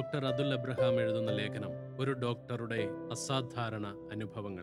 doctor Atul Abraham എഴുതുന്ന ലേഖനം ഒരു ഡോക്ടറുടെ അസാധാരണ അനുഭവങ്ങൾ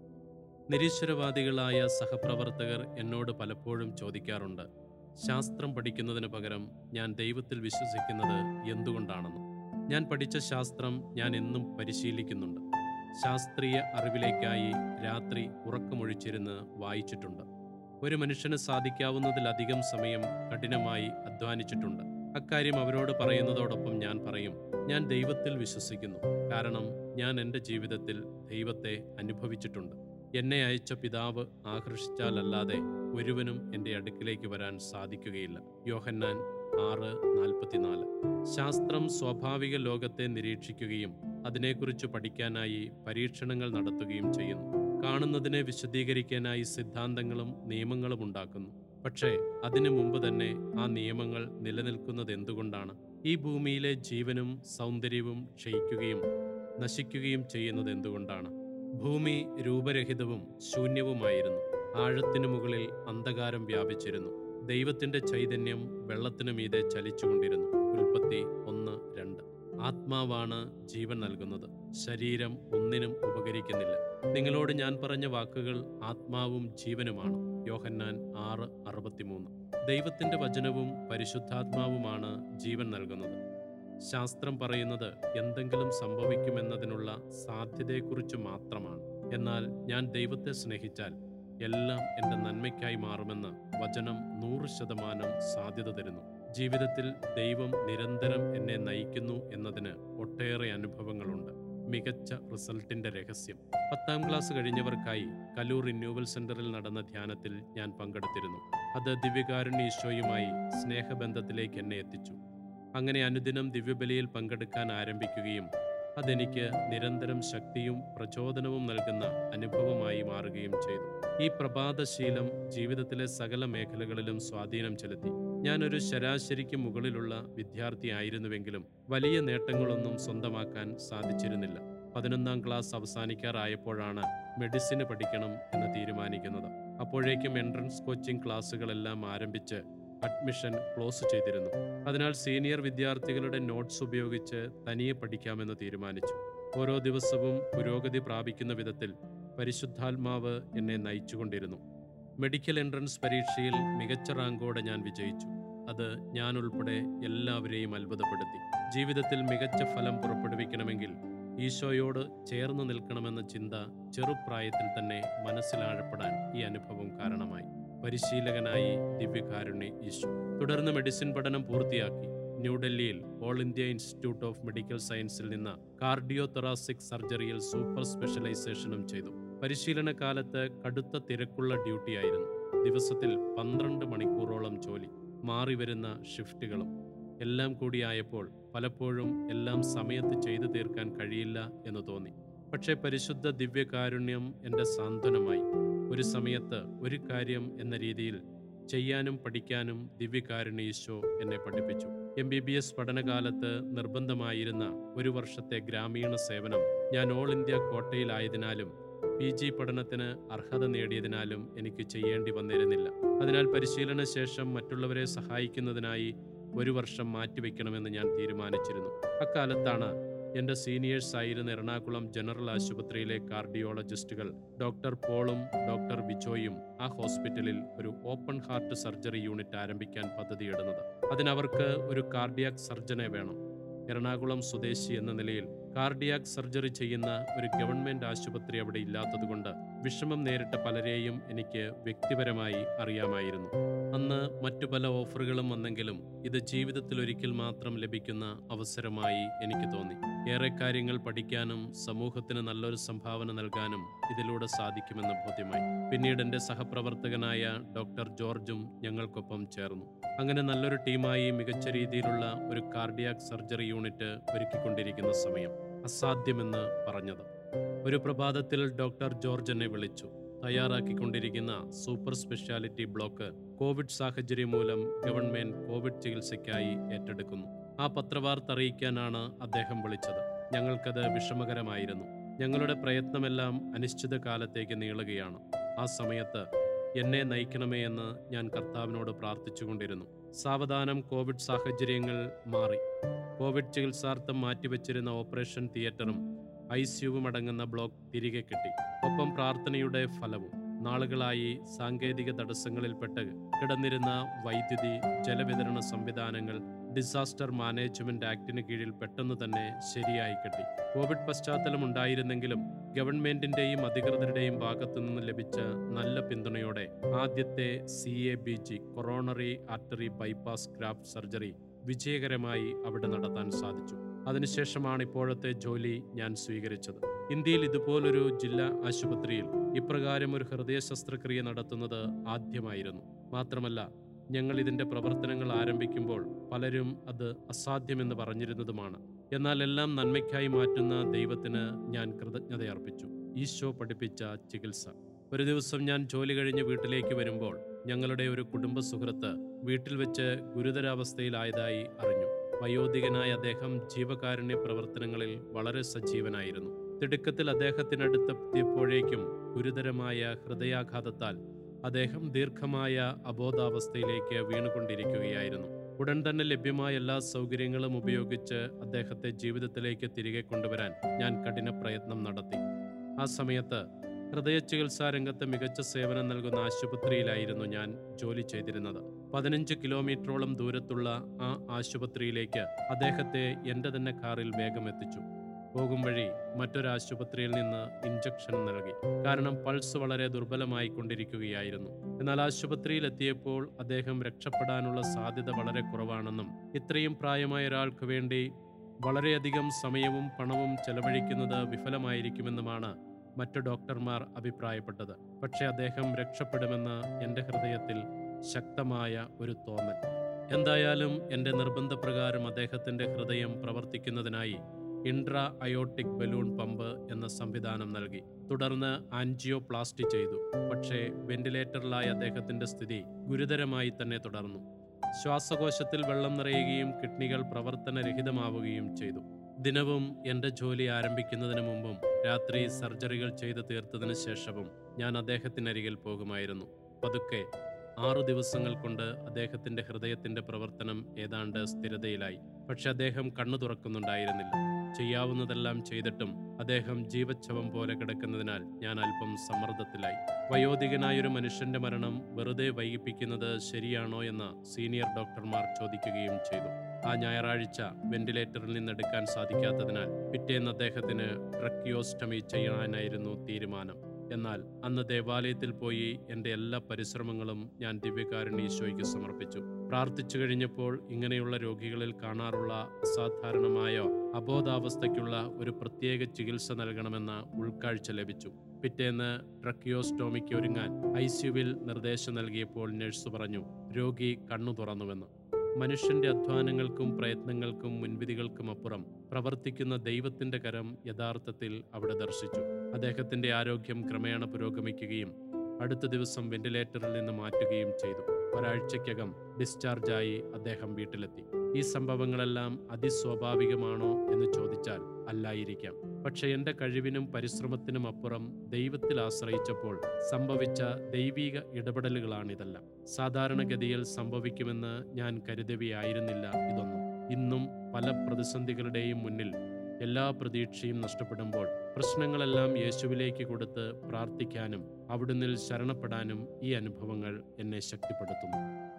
നിരീശ്വരവാദികളായ സഹപ്രവർത്തകർ എന്നോട് പലപ്പോഴും ചോദിക്കാറുണ്ട് ശാസ്ത്രം പഠിക്കുന്നതിന് പകരം ഞാൻ ദൈവത്തിൽ വിശ്വസിക്കുന്നത് എന്തുകൊണ്ടാണെന്ന് ഞാൻ പഠിച്ച ശാസ്ത്രം ഞാൻ എന്നും പരിശീലിക്കുന്നുണ്ട് ശാസ്ത്രീയ അറിവിലേക്കായി രാത്രി ഉറക്കമൊഴിച്ചിരുന്ന് വായിച്ചിട്ടുണ്ട് ഒരു മനുഷ്യന് സാധിക്കാവുന്നതിലധികം സമയം കഠിനമായി അധ്വാനിച്ചിട്ടുണ്ട് അക്കാര്യം അവരോട് പറയുന്നതോടൊപ്പം ഞാൻ പറയും ഞാൻ ദൈവത്തിൽ വിശ്വസിക്കുന്നു കാരണം ഞാൻ എൻ്റെ ജീവിതത്തിൽ ദൈവത്തെ അനുഭവിച്ചിട്ടുണ്ട് എന്നെ അയച്ച പിതാവ് ആകർഷിച്ചാലല്ലാതെ ഒരുവനും എൻ്റെ അടുക്കിലേക്ക് വരാൻ സാധിക്കുകയില്ല യോഹന്നാൻ ആറ് നാൽപ്പത്തിനാല് ശാസ്ത്രം സ്വാഭാവിക ലോകത്തെ നിരീക്ഷിക്കുകയും അതിനെക്കുറിച്ച് പഠിക്കാനായി പരീക്ഷണങ്ങൾ നടത്തുകയും ചെയ്യുന്നു കാണുന്നതിനെ വിശദീകരിക്കാനായി സിദ്ധാന്തങ്ങളും നിയമങ്ങളും ഉണ്ടാക്കുന്നു പക്ഷേ അതിനു മുമ്പ് തന്നെ ആ നിയമങ്ങൾ നിലനിൽക്കുന്നത് എന്തുകൊണ്ടാണ് ഈ ഭൂമിയിലെ ജീവനും സൗന്ദര്യവും ക്ഷയിക്കുകയും നശിക്കുകയും ചെയ്യുന്നത് എന്തുകൊണ്ടാണ് ഭൂമി രൂപരഹിതവും ശൂന്യവുമായിരുന്നു ആഴത്തിനു മുകളിൽ അന്ധകാരം വ്യാപിച്ചിരുന്നു ദൈവത്തിന്റെ ചൈതന്യം വെള്ളത്തിനു മീതെ ചലിച്ചുകൊണ്ടിരുന്നു ഉൽപ്പത്തി ഒന്ന് രണ്ട് ആത്മാവാണ് ജീവൻ നൽകുന്നത് ശരീരം ഒന്നിനും ഉപകരിക്കുന്നില്ല നിങ്ങളോട് ഞാൻ പറഞ്ഞ വാക്കുകൾ ആത്മാവും ജീവനുമാണ് യോഹന്നാൻ ആറ് അറുപത്തിമൂന്ന് ദൈവത്തിന്റെ വചനവും പരിശുദ്ധാത്മാവുമാണ് ജീവൻ നൽകുന്നത് ശാസ്ത്രം പറയുന്നത് എന്തെങ്കിലും സംഭവിക്കുമെന്നതിനുള്ള സാധ്യതയെക്കുറിച്ച് മാത്രമാണ് എന്നാൽ ഞാൻ ദൈവത്തെ സ്നേഹിച്ചാൽ എല്ലാം എൻ്റെ നന്മയ്ക്കായി മാറുമെന്ന് വചനം നൂറ് ശതമാനം സാധ്യത തരുന്നു ജീവിതത്തിൽ ദൈവം നിരന്തരം എന്നെ നയിക്കുന്നു എന്നതിന് ഒട്ടേറെ അനുഭവങ്ങളുണ്ട് മികച്ച റിസൾട്ടിന്റെ രഹസ്യം പത്താം ക്ലാസ് കഴിഞ്ഞവർക്കായി കലൂർ റിന്യൂവൽ സെന്ററിൽ നടന്ന ധ്യാനത്തിൽ ഞാൻ പങ്കെടുത്തിരുന്നു അത് ദിവ്യകാരുണ്യ ഈശോയുമായി സ്നേഹബന്ധത്തിലേക്ക് എന്നെ എത്തിച്ചു അങ്ങനെ അനുദിനം ദിവ്യബലിയിൽ പങ്കെടുക്കാൻ ആരംഭിക്കുകയും അതെനിക്ക് നിരന്തരം ശക്തിയും പ്രചോദനവും നൽകുന്ന അനുഭവമായി മാറുകയും ചെയ്തു ഈ പ്രഭാതശീലം ജീവിതത്തിലെ സകല മേഖലകളിലും സ്വാധീനം ചെലുത്തി ഞാനൊരു ശരാശരിക്ക് മുകളിലുള്ള വിദ്യാർത്ഥിയായിരുന്നുവെങ്കിലും വലിയ നേട്ടങ്ങളൊന്നും സ്വന്തമാക്കാൻ സാധിച്ചിരുന്നില്ല പതിനൊന്നാം ക്ലാസ് അവസാനിക്കാറായപ്പോഴാണ് മെഡിസിന് പഠിക്കണം എന്ന് തീരുമാനിക്കുന്നത് അപ്പോഴേക്കും എൻട്രൻസ് കോച്ചിംഗ് ക്ലാസ്സുകളെല്ലാം ആരംഭിച്ച് അഡ്മിഷൻ ക്ലോസ് ചെയ്തിരുന്നു അതിനാൽ സീനിയർ വിദ്യാർത്ഥികളുടെ നോട്ട്സ് ഉപയോഗിച്ച് തനിയെ പഠിക്കാമെന്ന് തീരുമാനിച്ചു ഓരോ ദിവസവും പുരോഗതി പ്രാപിക്കുന്ന വിധത്തിൽ പരിശുദ്ധാത്മാവ് എന്നെ നയിച്ചുകൊണ്ടിരുന്നു മെഡിക്കൽ എൻട്രൻസ് പരീക്ഷയിൽ മികച്ച റാങ്കോടെ ഞാൻ വിജയിച്ചു അത് ഞാൻ ഉൾപ്പെടെ എല്ലാവരെയും അത്ഭുതപ്പെടുത്തി ജീവിതത്തിൽ മികച്ച ഫലം പുറപ്പെടുവിക്കണമെങ്കിൽ ഈശോയോട് ചേർന്ന് നിൽക്കണമെന്ന ചിന്ത ചെറുപ്രായത്തിൽ തന്നെ മനസ്സിലാഴപ്പെടാൻ ഈ അനുഭവം കാരണമായി പരിശീലകനായി ദിവ്യകാരുണ്യ ഈശോ തുടർന്ന് മെഡിസിൻ പഠനം പൂർത്തിയാക്കി ന്യൂഡൽഹിയിൽ all India institute of medical സയൻസിൽ നിന്ന് കാർഡിയോ തൊറാസിക് സർജറിയിൽ സൂപ്പർ സ്പെഷ്യലൈസേഷനും ചെയ്തു പരിശീലന കാലത്ത് കടുത്ത തിരക്കുള്ള ഡ്യൂട്ടിയായിരുന്നു ദിവസത്തിൽ പന്ത്രണ്ട് മണിക്കൂറോളം ജോലി മാറിവരുന്ന ഷിഫ്റ്റുകളും എല്ലാം കൂടിയായപ്പോൾ പലപ്പോഴും എല്ലാം സമയത്ത് ചെയ്തു തീർക്കാൻ കഴിയില്ല എന്ന് തോന്നി പക്ഷേ പരിശുദ്ധ ദിവ്യകാരുണ്യം എൻ്റെ സാന്ത്വനമായി ഒരു സമയത്ത് ഒരു കാര്യം എന്ന രീതിയിൽ ചെയ്യാനും പഠിക്കാനും ദിവ്യകാരുണ്യ ഈശോ എന്നെ പഠിപ്പിച്ചു എം ബി ബി എസ് പഠനകാലത്ത് നിർബന്ധമായിരുന്ന ഒരു വർഷത്തെ ഗ്രാമീണ സേവനം ഞാൻ ഓൾ ഇന്ത്യ കോട്ടയിലായതിനാലും പി ജി പഠനത്തിന് അർഹത നേടിയതിനാലും എനിക്ക് ചെയ്യേണ്ടി വന്നിരുന്നില്ല അതിനാൽ പരിശീലന ശേഷം മറ്റുള്ളവരെ സഹായിക്കുന്നതിനായി ഒരു വർഷം മാറ്റിവെക്കണമെന്ന് ഞാൻ തീരുമാനിച്ചിരുന്നു അക്കാലത്താണ് എൻ്റെ സീനിയേഴ്സ് ആയിരുന്ന എറണാകുളം ജനറൽ ആശുപത്രിയിലെ കാർഡിയോളജിസ്റ്റുകൾ ഡോക്ടർ പോളും ഡോക്ടർ ബിജോയും ആ ഹോസ്പിറ്റലിൽ ഒരു ഓപ്പൺ ഹാർട്ട് സർജറി യൂണിറ്റ് ആരംഭിക്കാൻ പദ്ധതിയിടുന്നത് അതിനവർക്ക് ഒരു കാർഡിയാക് സർജനെ വേണം എറണാകുളം സ്വദേശി എന്ന നിലയിൽ കാർഡിയാക് സർജറി ചെയ്യുന്ന ഒരു ഗവൺമെന്റ് ആശുപത്രി അവിടെ ഇല്ലാത്തതുകൊണ്ട് വിഷമം നേരിട്ട പലരെയും എനിക്ക് വ്യക്തിപരമായി അറിയാമായിരുന്നു അന്ന് മറ്റു പല ഓഫറുകളും വന്നെങ്കിലും ഇത് ജീവിതത്തിൽ ഒരിക്കൽ മാത്രം ലഭിക്കുന്ന അവസരമായി എനിക്ക് തോന്നി ഏറെ കാര്യങ്ങൾ പഠിക്കാനും സമൂഹത്തിന് നല്ലൊരു സംഭാവന നൽകാനും ഇതിലൂടെ സാധിക്കുമെന്ന് ബോധ്യമായി പിന്നീട് എൻ്റെ സഹപ്രവർത്തകനായ ഡോക്ടർ ജോർജും ഞങ്ങൾക്കൊപ്പം ചേർന്നു അങ്ങനെ നല്ലൊരു ടീമായി മികച്ച രീതിയിലുള്ള ഒരു കാർഡിയാക് സർജറി യൂണിറ്റ് ഒരുക്കിക്കൊണ്ടിരിക്കുന്ന സമയം അസാധ്യമെന്ന് പറഞ്ഞത് ഒരു പ്രഭാതത്തിൽ ഡോക്ടർ ജോർജ് എന്നെ വിളിച്ചു തയ്യാറാക്കിക്കൊണ്ടിരിക്കുന്ന സൂപ്പർ സ്പെഷ്യാലിറ്റി ബ്ലോക്ക് കോവിഡ് സാഹചര്യം മൂലം ഗവൺമെന്റ് കോവിഡ് ചികിത്സയ്ക്കായി ഏറ്റെടുക്കുന്നു ആ പത്രവാർത്ത അറിയിക്കാനാണ് അദ്ദേഹം വിളിച്ചത് ഞങ്ങൾക്കത് വിഷമകരമായിരുന്നു ഞങ്ങളുടെ പ്രയത്നമെല്ലാം അനിശ്ചിത കാലത്തേക്ക് നീളുകയാണ് ആ സമയത്ത് എന്നെ നയിക്കണമേ എന്ന് ഞാൻ കർത്താവിനോട് പ്രാർത്ഥിച്ചുകൊണ്ടിരുന്നു സാവധാനം കോവിഡ് സാഹചര്യങ്ങൾ മാറി കോവിഡ് ചികിത്സാർത്ഥം മാറ്റിവെച്ചിരുന്ന ഓപ്പറേഷൻ തിയേറ്ററും ഐ സിയുവും അടങ്ങുന്ന ബ്ലോക്ക് തിരികെ കിട്ടി ഒപ്പം പ്രാർത്ഥനയുടെ ഫലവും നാളുകളായി സാങ്കേതിക തടസ്സങ്ങളിൽപ്പെട്ട് കിടന്നിരുന്ന വൈദ്യുതി ജലവിതരണ സംവിധാനങ്ങൾ ഡിസാസ്റ്റർ മാനേജ്മെന്റ് ആക്ടിന് കീഴിൽ പെട്ടെന്ന് തന്നെ ശരിയായി കിട്ടി കോവിഡ് പശ്ചാത്തലം ഉണ്ടായിരുന്നെങ്കിലും ഗവൺമെന്റിന്റെയും അധികൃതരുടെയും ഭാഗത്തു നിന്ന് ലഭിച്ച നല്ല പിന്തുണയോടെ ആദ്യത്തെ C A B G coronary artery bypass graft surgery വിജയകരമായി അവിടെ നടത്താൻ സാധിച്ചു അതിനുശേഷമാണ് ഇപ്പോഴത്തെ ജോലി ഞാൻ സ്വീകരിച്ചത് ഇന്ത്യയിൽ ഇതുപോലൊരു ജില്ലാ ആശുപത്രിയിൽ ഇപ്രകാരം ഒരു ഹൃദയ ശസ്ത്രക്രിയ നടത്തുന്നത് ആദ്യമായിരുന്നു മാത്രമല്ല ഞങ്ങൾ ഇതിന്റെ പ്രവർത്തനങ്ങൾ ആരംഭിക്കുമ്പോൾ പലരും അത് അസാധ്യമെന്ന് പറഞ്ഞിരുന്നതുമാണ് എന്നാൽ എല്ലാം നന്മയ്ക്കായി മാറ്റുന്ന ദൈവത്തിന് ഞാൻ കൃതജ്ഞതയർപ്പിച്ചു ഈശോ പഠിപ്പിച്ച ചികിത്സ ഒരു ദിവസം ഞാൻ ജോലി കഴിഞ്ഞ് വീട്ടിലേക്ക് വരുമ്പോൾ ഞങ്ങളുടെ ഒരു കുടുംബ സുഹൃത്ത് വീട്ടിൽ വെച്ച് ഗുരുതരാവസ്ഥയിലായതായി അറിഞ്ഞു വയോധികനായ അദ്ദേഹം ജീവകാരുണ്യ പ്രവർത്തനങ്ങളിൽ വളരെ സജീവനായിരുന്നു തിടുക്കത്തിൽ അദ്ദേഹത്തിനടുത്തെത്തിയപ്പോഴേക്കും ഗുരുതരമായ ഹൃദയാഘാതത്താൽ അദ്ദേഹം ദീർഘമായ അബോധാവസ്ഥയിലേക്ക് വീണുകൊണ്ടിരിക്കുകയായിരുന്നു ഉടൻ തന്നെ ലഭ്യമായ എല്ലാ സൗകര്യങ്ങളും ഉപയോഗിച്ച് അദ്ദേഹത്തെ ജീവിതത്തിലേക്ക് തിരികെ കൊണ്ടുവരാൻ ഞാൻ കഠിന പ്രയത്നം നടത്തി ആ സമയത്ത് ഹൃദയ ചികിത്സാ രംഗത്ത് മികച്ച സേവനം നൽകുന്ന ആശുപത്രിയിലായിരുന്നു ഞാൻ ജോലി ചെയ്തിരുന്നത് പതിനഞ്ച് കിലോമീറ്ററോളം ദൂരത്തുള്ള ആ ആശുപത്രിയിലേക്ക് അദ്ദേഹത്തെ എൻ്റെ തന്നെ കാറിൽ വേഗം എത്തിച്ചു പോകും വഴി മറ്റൊരാശുപത്രിയിൽ നിന്ന് ഇഞ്ചക്ഷൻ നൽകി കാരണം പൾസ് വളരെ ദുർബലമായി കൊണ്ടിരിക്കുകയായിരുന്നു എന്നാൽ ആശുപത്രിയിൽ എത്തിയപ്പോൾ അദ്ദേഹം രക്ഷപ്പെടാനുള്ള സാധ്യത വളരെ കുറവാണെന്നും ഇത്രയും പ്രായമായ ഒരാൾക്ക് വേണ്ടി വളരെയധികം സമയവും പണവും ചെലവഴിക്കുന്നത് വിഫലമായിരിക്കുമെന്നുമാണ് മറ്റു ഡോക്ടർമാർ അഭിപ്രായപ്പെട്ടത് പക്ഷേ അദ്ദേഹം രക്ഷപ്പെടുമെന്ന് എൻ്റെ ഹൃദയത്തിൽ ശക്തമായ ഒരു തോന്നൽ എന്തായാലും എൻ്റെ നിർബന്ധപ്രകാരം അദ്ദേഹത്തിൻ്റെ ഹൃദയം പ്രവർത്തിക്കുന്നതിനായി ഇൻട്രാ അയോട്ടിക് ബലൂൺ പമ്പ് എന്ന സംവിധാനം നൽകി തുടർന്ന് ആൻജിയോപ്ലാസ്റ്റി ചെയ്തു പക്ഷേ വെന്റിലേറ്ററിലായ അദ്ദേഹത്തിന്റെ സ്ഥിതി ഗുരുതരമായി തന്നെ തുടർന്നു ശ്വാസകോശത്തിൽ വെള്ളം നിറയുകയും കിഡ്നികൾ പ്രവർത്തനരഹിതമാവുകയും ചെയ്തു ദിനവും എൻ്റെ ജോലി ആരംഭിക്കുന്നതിന് മുമ്പും രാത്രി സർജറികൾ ചെയ്തു തീർത്തതിന് ശേഷവും ഞാൻ അദ്ദേഹത്തിനരികിൽ പോകുമായിരുന്നു പതുക്കെ ആറു ദിവസങ്ങൾ കൊണ്ട് അദ്ദേഹത്തിന്റെ ഹൃദയത്തിന്റെ പ്രവർത്തനം ഏതാണ്ട് സ്ഥിരതയിലായി പക്ഷെ അദ്ദേഹം കണ്ണു തുറക്കുന്നുണ്ടായിരുന്നില്ല ചെയ്യാവുന്നതെല്ലാം ചെയ്തിട്ടും അദ്ദേഹം ജീവച്ഛവം പോലെ കിടക്കുന്നതിനാൽ ഞാൻ അല്പം സമ്മർദ്ദത്തിലായി വയോധികനായൊരു മനുഷ്യന്റെ മരണം വെറുതെ വൈകിപ്പിക്കുന്നത് ശരിയാണോ എന്ന് സീനിയർ ഡോക്ടർമാർ ചോദിക്കുകയും ചെയ്തു ആ ഞായറാഴ്ച വെന്റിലേറ്ററിൽ നിന്നെടുക്കാൻ സാധിക്കാത്തതിനാൽ പിറ്റേന്ന് അദ്ദേഹത്തിന് ട്രക്കിയോസ്റ്റമി ചെയ്യാനായിരുന്നു തീരുമാനം എന്നാൽ അന്ന് ദേവാലയത്തിൽ പോയി എൻ്റെ എല്ലാ പരിശ്രമങ്ങളും ഞാൻ ദിവ്യകാരുണ്യ ഈശോയ്ക്ക് സമർപ്പിച്ചു പ്രാർത്ഥിച്ചു കഴിഞ്ഞപ്പോൾ ഇങ്ങനെയുള്ള രോഗികളിൽ കാണാറുള്ള അസാധാരണമായ അബോധാവസ്ഥയ്ക്കുള്ള ഒരു പ്രത്യേക ചികിത്സ നൽകണമെന്ന ഉൾക്കാഴ്ച ലഭിച്ചു പിറ്റേന്ന് ട്രക്കിയോസ്റ്റോമിക്ക് ഒരുങ്ങാൻ ഐ സിയുവിൽ നിർദ്ദേശം നൽകിയപ്പോൾ നഴ്സ് പറഞ്ഞു രോഗി കണ്ണു തുറന്നുവെന്ന് മനുഷ്യന്റെ അധ്വാനങ്ങൾക്കും പ്രയത്നങ്ങൾക്കും മുൻവിധികൾക്കും അപ്പുറം പ്രവർത്തിക്കുന്ന ദൈവത്തിന്റെ കരം യഥാർത്ഥത്തിൽ അവിടെ ദർശിച്ചു അദ്ദേഹത്തിന്റെ ആരോഗ്യം ക്രമേണ പുരോഗമിക്കുകയും അടുത്ത ദിവസം വെന്റിലേറ്ററിൽ നിന്ന് മാറ്റുകയും ചെയ്തു ഒരാഴ്ചയ്ക്കകം ഡിസ്ചാർജായി അദ്ദേഹം വീട്ടിലെത്തി ഈ സംഭവങ്ങളെല്ലാം അതിസ്വാഭാവികമാണോ എന്ന് ചോദിച്ചാൽ അല്ലായിരിക്കാം പക്ഷെ എൻ്റെ കഴിവിനും പരിശ്രമത്തിനും അപ്പുറം ദൈവത്തിൽ ആശ്രയിച്ചപ്പോൾ സംഭവിച്ച ദൈവീക ഇടപെടലുകളാണിതെല്ലാം സാധാരണഗതിയിൽ സംഭവിക്കുമെന്ന് ഞാൻ കരുതവിയായിരുന്നില്ല ഇതൊന്നും ഇന്നും പല പ്രതിസന്ധികളുടെയും മുന്നിൽ എല്ലാ പ്രതീക്ഷയും നഷ്ടപ്പെടുമ്പോൾ പ്രശ്നങ്ങളെല്ലാം യേശുവിലേക്ക് കൊടുത്ത് പ്രാർത്ഥിക്കാനും അവിടുന്നിൽ ശരണപ്പെടാനും ഈ അനുഭവങ്ങൾ എന്നെ ശക്തിപ്പെടുത്തുന്നു